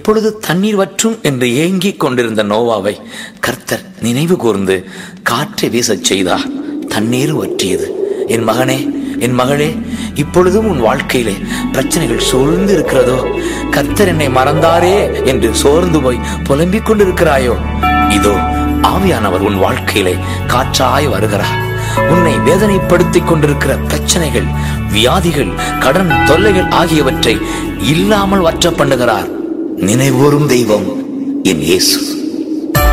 எப்பொழுது தண்ணீர் வற்றும் என்று ஏங்கிக் கொண்டிருந்த நோவாவை கர்த்தர் நினைவு கூர்ந்து காற்றை வீசச் செய்தார் தண்ணீர் வற்றியது என் மகனே என் மகளே இப்பொழுதும் உன் வாழ்க்கையிலே பிரச்சனைகள் சூழ்ந்து இருக்கிறதோ கர்த்தர் என்னை மறந்தாரே என்று சோர்ந்து போய் புலம்பிக் கொண்டிருக்கிறாயோ இதோ ஆவியானவர் உன் வாழ்க்கையிலே காற்றாய் வருகிறார் உன்னை வேதனைப்படுத்திக் கொண்டிருக்கிற பிரச்சனைகள் வியாதிகள் கடன் தொல்லைகள் ஆகியவற்றை இல்லாமல் வற்ற பண்ணுகிறார் நினைவோரும் தெய்வம் என் இயேசு